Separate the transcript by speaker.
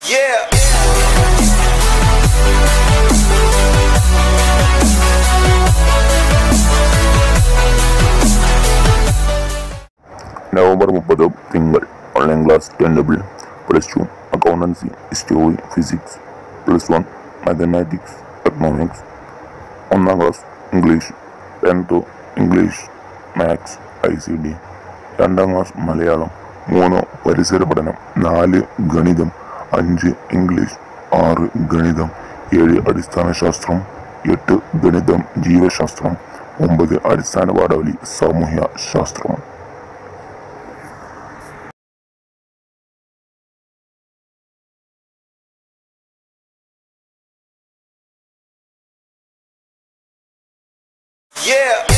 Speaker 1: Yeah.
Speaker 2: November മുപ്പത് തിങ്കൾ online class ten double plus two accountancy history physics plus one mathematics economics ഒന്നാം class English tenth English maths I C D രണ്ടാം class Malayalam മൂന്ന് പരിസര പഠനം നാല് ഗണിതം അഞ്ച് ഇംഗ്ലീഷ് ആറ് ഗണിതം ഏഴ് അടിസ്ഥാന ശാസ്ത്രം എട്ട് ഗണിതം ജീവശാസ്ത്രം ഒമ്പത് അടിസ്ഥാന പാഠാവലി സാമൂഹ്യ ശാസ്ത്രം
Speaker 1: Yeah.